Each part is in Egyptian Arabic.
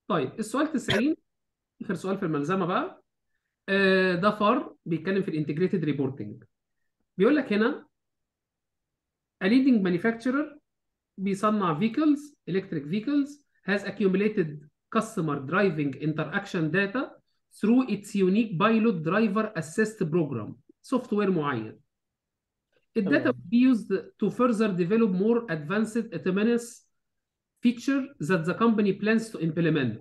طيب السؤال 90 اخر سؤال في الملزمه بقى آه، ده فار بيتكلم في الانتجريتد ريبورتنج بيقول لك هنا a leading manufacturer بيصنع vehicles electric vehicles has accumulated customer driving interaction data through its unique pilot driver assist program سوفت وير معين الداتا تمام will be used to further develop more advanced autonomous feature that the company plans to implement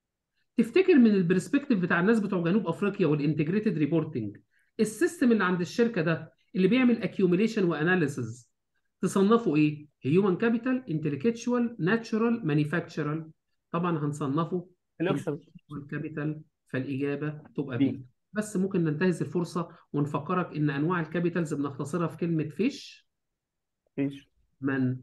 تفتكر من البرسبكتيف بتاع الناس بتوع جنوب افريقيا والانتجريتد ريبورتنج السيستم اللي عند الشركه ده اللي بيعمل accumulation واناليسز تصنفه ايه؟ هيومن كابيتال انتلكتشوال ناتشورال مانيفاكتشرال طبعا هنصنفه الاوبشن الكابيتال فالاجابه تبقى بي بي بس ممكن ننتهز الفرصه ونفكرك ان انواع الكابيتالز بنختصرها في كلمه فيش فيش من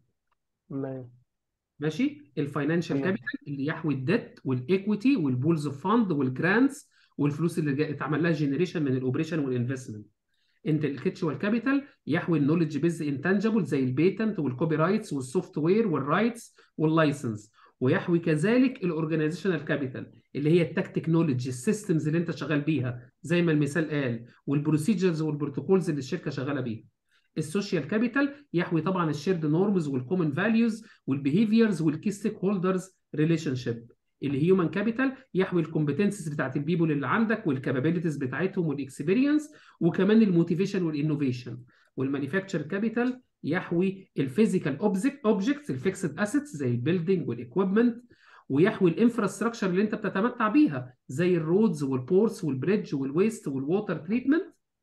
ما ماشي الفاينانشال تمام كابيتال اللي يحوي الديت والايكويتي والبولز اوف فاند والجرانتس والفلوس اللي جا- اتعمل لها جنريشن من الاوبريشن والانفستمنت انتلكتشوال كابيتال يحوي النولج بيز انتانجبل زي البيتنت والكوبي رايتس والسوفت وير والرايتس واللايسنس ويحوي كذلك الاورجانيزيشنال كابيتال اللي هي التكتيك نولج السيستمز اللي انت شغال بيها زي ما المثال قال والبروسيجرز والبروتوكولز اللي الشركه شغاله بيها السوشيال كابيتال يحوي طبعا الشيرد نورمز والكومن فاليوز والبيهيفيرز والكي ستيك هولدرز ريليشن شيب الهيومن كابيتال يحوي الكومبتنسز بتاعت البيبول اللي عندك والكابابيلتيز بتاعتهم والاكسبيرينس وكمان الموتيفيشن والانوفيشن والمانيفاكتشر كابيتال يحوي الفيزيكال اوبجكتس الفيكسد اسيتس زي البيلدينج والاكويبمنت ويحوي الانفراستراكشر اللي انت بتتمتع بيها زي الرودز والبورتس والبريدج والويست والووتر تريتمنت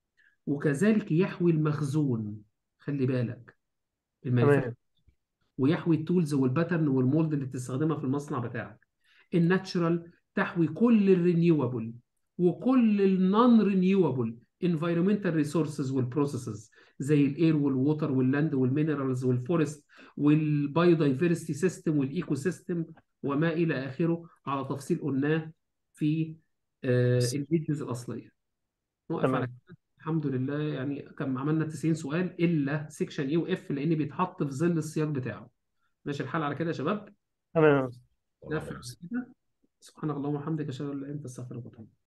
وكذلك يحوي المخزون خلي بالك المانيفاكتشر تمام ويحوي التولز والباترن والمولد اللي بتستخدمها في المصنع بتاعك الناتشرال تحوي كل الرينيوبل وكل النون رينيوبل environmental resources والبروسيسز زي الاير والووتر واللاند والمينرالز والفورست والبايودايفرستي سيستم والايكو سيستم وما الى اخره على تفصيل قلناه في آه، الفيديوز الاصليه نوقف على تمام كده الحمد لله يعني كان عملنا 90 سؤال الا سيكشن اي واف لان بيتحط في ظل السياق بتاعه ماشي الحال على كده يا شباب تمام نقفل كده سبحانك اللهم وبحمدك اشهد ان لا اله الا انت استغفرك واتوب إليك.